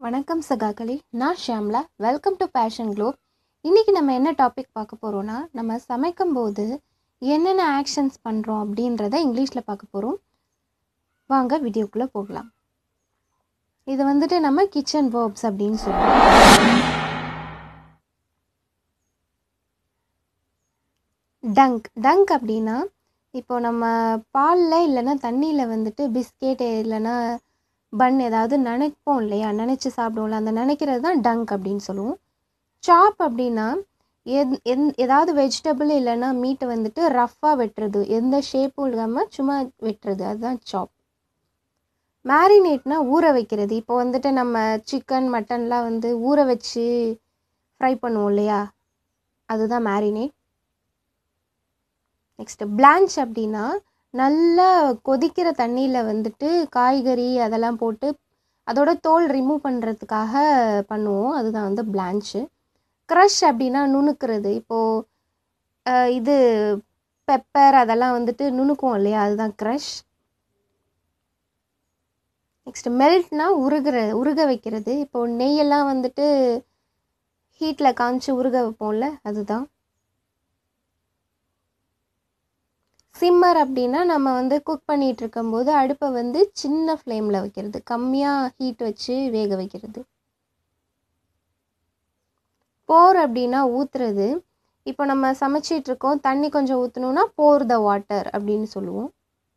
வணக்கம் சகாக்களே நான் Shyamala welcome to fashion globe இன்றைக்கி நம்ம என்ன டாபிக் பார்க்க போகிறோன்னா நம்ம சமைக்கும்போது என்னென்ன ஆக்ஷன்ஸ் பண்ணுறோம் அப்படின்றத இங்கிலீஷில் பார்க்க போகிறோம் வாங்க வீடியோக்குள்ளே போகலாம் இது வந்துட்டு நம்ம கிச்சன் வேர்ப்ஸ் அப்படின்னு சொல்லுவோம் டங்க் டங்க் அப்படின்னா இப்போ நம்ம பாலில் இல்லைன்னா தண்ணியில் வந்துட்டு பிஸ்கெட் இல்லைன்னா பன் ஏதாவது நினைப்போம் இல்லையா நினச்சி சாப்பிடுவோம்ல அந்த நினைக்கிறது தான் டங்க் அப்படின்னு சொல்லுவோம் சாப் அப்படின்னா எத் எந் ஏதாவது வெஜிடபிள் இல்லைன்னா மீட்டை வந்துட்டு ரஃப்பாக வெட்டுறது எந்த ஷேப்பும் இல்லாமல் சும்மா வெட்டுறது அதுதான் சாப் மேரினேட்னா ஊற வைக்கிறது இப்போ வந்துட்டு நம்ம சிக்கன் மட்டன்லாம் வந்து ஊற வச்சு ஃப்ரை பண்ணுவோம் இல்லையா அதுதான் மேரினேட் நெக்ஸ்ட்டு பிளான்ச் அப்படின்னா நல்லா கொதிக்கிற தண்ணியில் வந்துட்டு காய்கறி அதெல்லாம் போட்டு அதோட தோல் ரிமூவ் பண்ணுறதுக்காக பண்ணுவோம் அதுதான் வந்து பிளான்ச்சு க்ரஷ் அப்படின்னா நுணுக்கிறது இப்போது இது பெப்பர் அதெல்லாம் வந்துட்டு நுணுக்குவோம் இல்லையா அதுதான் க்ரஷ் நெக்ஸ்ட் மெல்ட்னா உருகிற உருக வைக்கிறது இப்போது நெய்யெல்லாம் வந்துட்டு ஹீட்டில் காமிச்சு உருக வைப்போம்ல அதுதான் சிம்மர் அப்படின்னா நம்ம வந்து குக் பண்ணிகிட்டு இருக்கும்போது அடுப்பை வந்து சின்ன ஃப்ளேமில் வைக்கிறது கம்மியாக ஹீட் வச்சு வேக வைக்கிறது போர் அப்படின்னா ஊற்றுறது இப்போ நம்ம சமைச்சிட்டு இருக்கோம் தண்ணி கொஞ்சம் ஊற்றணுன்னா போர் த வாட்டர் அப்படின்னு சொல்லுவோம்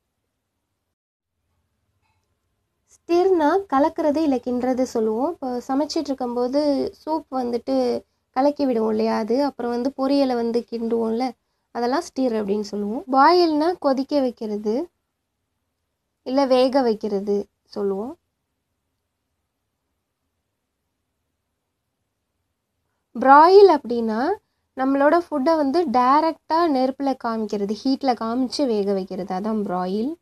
ஸ்டிர்னா கலக்கிறது இல்லை கிண்டுறது சொல்லுவோம் இப்போ சமைச்சிட்டு இருக்கும்போது சூப் வந்துட்டு கலக்கி விடுவோம் இல்லையா அது அப்புறம் வந்து பொரியலை வந்து கிண்டுவோம்ல அதெல்லாம் ஸ்டீர் அப்படின்னு சொல்லுவோம் பாயில்னா கொதிக்க வைக்கிறது இல்லை வேக வைக்கிறது சொல்லுவோம் ப்ராயில் அப்படின்னா நம்மளோட ஃபுட்டை வந்து டைரெக்டாக நெருப்பில் காமிக்கிறது ஹீட்டில் காமிச்சு வேக வைக்கிறது அதான் ப்ராயில்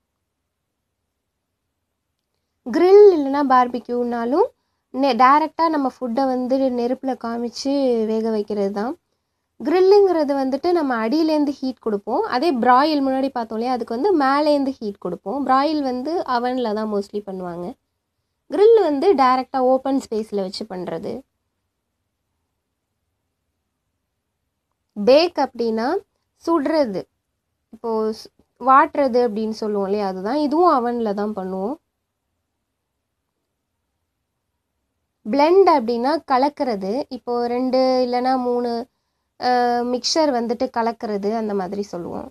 கிரில் இல்லைன்னா பார்பிக்யூனாலும் நெ டேரெக்டாக நம்ம ஃபுட்டை வந்து நெருப்பில் காமிச்சு வேக வைக்கிறது தான் க்ரில்லுங்கிறது வந்துட்டு நம்ம அடியிலேருந்து ஹீட் கொடுப்போம் அதே ப்ராயில் முன்னாடி பார்த்தோம் இல்லையா அதுக்கு வந்து மேலேருந்து ஹீட் கொடுப்போம் ப்ராயில் வந்து அவனில் தான் மோஸ்ட்லி பண்ணுவாங்க க்ரில் வந்து டைரெக்டாக ஓப்பன் ஸ்பேஸில் வச்சு பண்ணுறது பேக் அப்படின்னா சுடுறது இப்போது வாட்டுறது அப்படின்னு சொல்லுவோம் இல்லையா அதுதான் இதுவும் அவனில் தான் பண்ணுவோம் பிளெண்ட் அப்படின்னா கலக்கிறது இப்போது ரெண்டு இல்லைன்னா மூணு மிக்சர் வந்துட்டு கலக்கிறது அந்த மாதிரி சொல்லுவோம்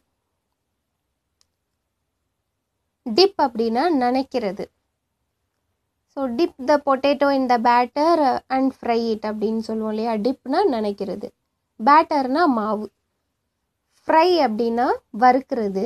டிப் அப்படின்னா நனைக்கிறது so dip the potato in the batter and fry it அப்படின்னு சொல்லுவோம் இல்லையா டிப்னா நனைக்கிறது பேட்டர்னா மாவு ஃப்ரை அப்படின்னா வறுக்கிறது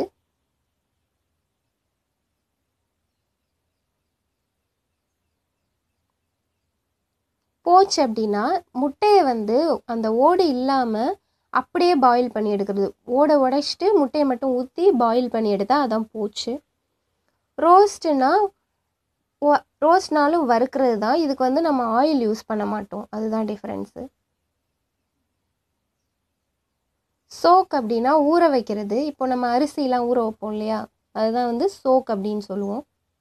போச் அப்படின்னா முட்டையை வந்து அந்த ஓடு இல்லாமல் அப்படியே பாயில் பண்ணி எடுக்கிறது ஓடை உடைச்சிட்டு முட்டையை மட்டும் ஊற்றி பாயில் பண்ணி எடுத்தால் அதான் போச்சு ரோஸ்ட்டுனா ரோஸ்ட்னாலும் வறுக்கிறது தான் இதுக்கு வந்து நம்ம ஆயில் யூஸ் பண்ண மாட்டோம் அதுதான் டிஃப்ரென்ஸு சோக் அப்படின்னா ஊற வைக்கிறது இப்போ நம்ம அரிசிலாம் ஊற வைப்போம் இல்லையா அதுதான் வந்து சோக் அப்படின்னு சொல்லுவோம்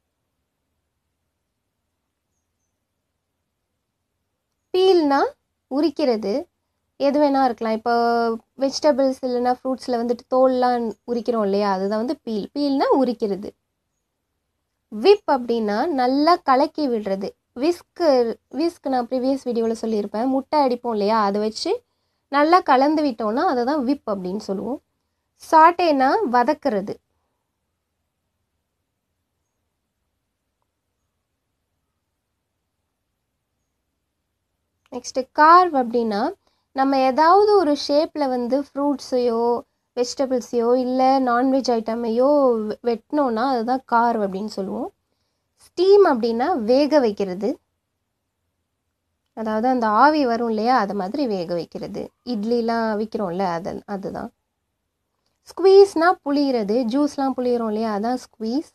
பீல்னா உரிக்கிறது எது வேணால் இருக்கலாம் இப்போ வெஜிடபிள்ஸ் இல்லைன்னா ஃப்ரூட்ஸில் வந்துட்டு தோல்லாம் உரிக்கிறோம் இல்லையா அதுதான் வந்து பீல் பீல்னா உரிக்கிறது விப் அப்படின்னா நல்லா கலக்கி விடுறது விஸ்க்கு விஸ்க் நான் ப்ரீவியஸ் வீடியோவில் சொல்லியிருப்பேன் முட்டை அடிப்போம் இல்லையா அதை வச்சு நல்லா கலந்து விட்டோம்னா அதை தான் விப் அப்படின்னு சொல்லுவோம் சாட்டேனா வதக்கிறது நெக்ஸ்ட்டு கார்வ் அப்படின்னா நம்ம ஏதாவது ஒரு ஷேப்பில் வந்து ஃப்ரூட்ஸையோ வெஜிடபிள்ஸையோ இல்லை நான்வெஜ் ஐட்டமையோ வெட்டினோன்னா அதுதான் கார்வ் அப்படின்னு சொல்லுவோம் ஸ்டீம் அப்படின்னா வேக வைக்கிறது அதாவது அந்த ஆவி வரும் இல்லையா அது மாதிரி வேக வைக்கிறது இட்லிலாம் விற்கிறோம்ல அது அதுதான் ஸ்குவீஸ்னால் புளிகிறது ஜூஸ்லாம் புளிகிறோம் இல்லையா அதான் ஸ்குவீஸ்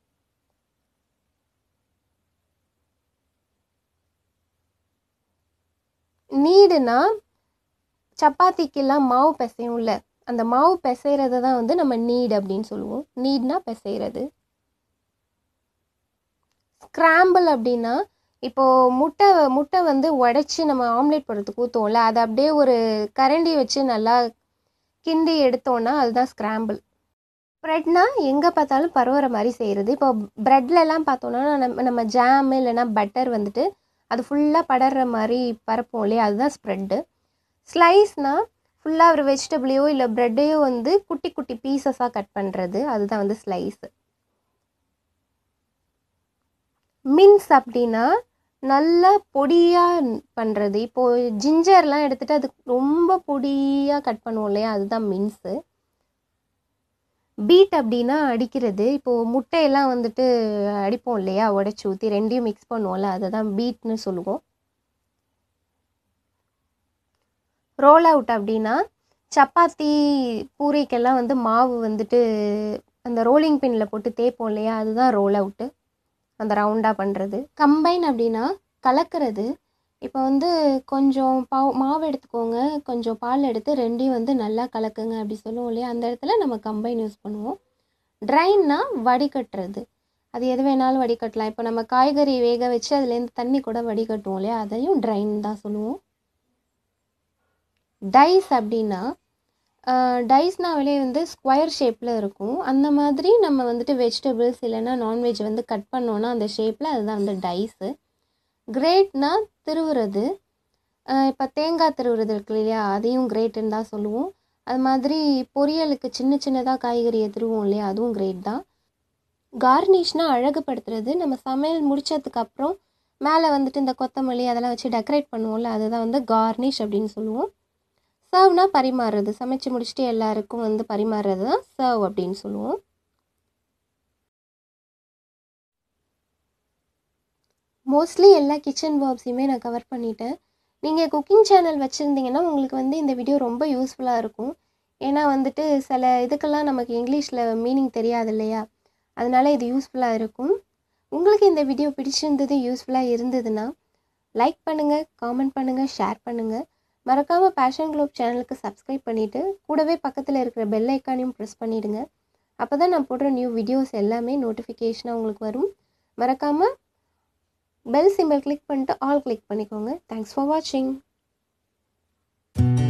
நீடுனா சப்பாத்திக்கெல்லாம் மாவு பிசையும்ல அந்த மாவு பிசைகிறத தான் வந்து நம்ம நீட் அப்படின்னு சொல்லுவோம் நீட்னா பிசைகிறது ஸ்க்ராம்பிள் அப்படின்னா இப்போது முட்டை முட்டை வந்து உடச்சி நம்ம ஆம்லேட் போடுறதுக்கு ஊற்றுவோம்ல அதை அப்படியே ஒரு கரண்டி வச்சு நல்லா கிண்டி எடுத்தோன்னா அதுதான் ஸ்க்ராம்பிள் ப்ரெட்னா எங்கே பார்த்தாலும் பரவுற மாதிரி செய்கிறது இப்போ ப்ரெட்லலாம் பார்த்தோன்னா நம்ம நம்ம ஜாம் இல்லைன்னா பட்டர் வந்துட்டு அது ஃபுல்லாக படர்ற மாதிரி பரப்போம் இல்லையா அதுதான் ஸ்ப்ரெட்டு ஸ்லைஸ்னால் ஃபுல்லாக ஒரு வெஜிடபிளையோ இல்லை ப்ரெட்டையோ வந்து குட்டி குட்டி பீசஸாக கட் பண்ணுறது அதுதான் வந்து ஸ்லைஸு மின்ஸ் அப்படின்னா நல்லா பொடியாக பண்ணுறது இப்போது ஜிஞ்சர்லாம் எடுத்துகிட்டு அது ரொம்ப பொடியாக கட் பண்ணுவோம் இல்லையா அதுதான் மின்ஸு பீட் அப்படின்னா அடிக்கிறது இப்போது முட்டையெல்லாம் வந்துட்டு அடிப்போம் இல்லையா உடச்சி ஊற்றி ரெண்டையும் மிக்ஸ் பண்ணுவோம்ல அதை தான் பீட்னு சொல்லுவோம் ரோல் அவுட் அப்படின்னா சப்பாத்தி பூரிக்கெல்லாம் வந்து மாவு வந்துட்டு அந்த ரோலிங் பின்னில் போட்டு தேய்ப்போம் இல்லையா அதுதான் ரோல் அவுட்டு அந்த ரவுண்டாக பண்ணுறது கம்பைன் அப்படின்னா கலக்கிறது இப்போ வந்து கொஞ்சம் பாவு மாவு எடுத்துக்கோங்க கொஞ்சம் பால் எடுத்து ரெண்டையும் வந்து நல்லா கலக்குங்க அப்படி சொல்லுவோம் இல்லையா அந்த இடத்துல நம்ம கம்பைன் யூஸ் பண்ணுவோம் ட்ரைன்னா வடிகட்டுறது அது எது வேணாலும் வடிகட்டலாம் இப்போ நம்ம காய்கறி வேக வச்சு அதுலேருந்து தண்ணி கூட வடிகட்டுவோம் இல்லையா அதையும் ட்ரைன் தான் சொல்லுவோம் டைஸ் அப்படின்னா டைஸ்னாவிலே வந்து ஸ்கொயர் ஷேப்பில் இருக்கும் அந்த மாதிரி நம்ம வந்துட்டு வெஜிடபிள்ஸ் இல்லைன்னா நான்வெஜ் வந்து கட் பண்ணோன்னா அந்த ஷேப்பில் அதுதான் வந்து டைஸு கிரேட்னா திருவுறது இப்போ தேங்காய் திருவுறது இருக்கு இல்லையா அதையும் கிரேட்டுன்னு தான் சொல்லுவோம் அது மாதிரி பொரியலுக்கு சின்ன சின்னதாக காய்கறியை திருவோம் இல்லையா அதுவும் கிரேட் தான் கார்னிஷ்னால் அழகுபடுத்துறது நம்ம சமையல் முடித்ததுக்கு அப்புறம் மேலே வந்துட்டு இந்த கொத்தமல்லி அதெல்லாம் வச்சு டெக்கரேட் பண்ணுவோம்ல அதுதான் வந்து கார்னிஷ் அப்படின்னு சொல்லுவோம் சர்வ்னா பரிமாறுறது சமைச்சு முடிச்சுட்டு எல்லாருக்கும் வந்து பரிமாறுறது தான் சர்வ் அப்படின்னு சொல்லுவோம் மோஸ்ட்லி எல்லா கிச்சன் வேர்ப்ஸையுமே நான் கவர் பண்ணிட்டேன் நீங்கள் குக்கிங் சேனல் வச்சுருந்தீங்கன்னா உங்களுக்கு வந்து இந்த வீடியோ ரொம்ப யூஸ்ஃபுல்லாக இருக்கும் ஏன்னா வந்துட்டு சில இதுக்கெல்லாம் நமக்கு இங்கிலீஷில் மீனிங் தெரியாது இல்லையா அதனால இது யூஸ்ஃபுல்லாக இருக்கும் உங்களுக்கு இந்த வீடியோ பிடிச்சிருந்தது யூஸ்ஃபுல்லாக இருந்ததுன்னா லைக் பண்ணுங்கள் காமெண்ட் பண்ணுங்கள் ஷேர் பண்ணுங்கள் மறக்காமல் பேஷன் குளோப் சேனலுக்கு சப்ஸ்கிரைப் பண்ணிவிட்டு கூடவே பக்கத்தில் இருக்கிற பெல் ஐக்கானையும் ப்ரெஸ் பண்ணிவிடுங்க அப்போ தான் நான் போடுற நியூ வீடியோஸ் எல்லாமே நோட்டிஃபிகேஷனாக உங்களுக்கு வரும் மறக்காமல் பெல் சிம்பிள் கிளிக் பண்ணிட்டு ஆல் கிளிக் பண்ணிக்கோங்க தேங்க்ஸ் ஃபார் வாட்சிங்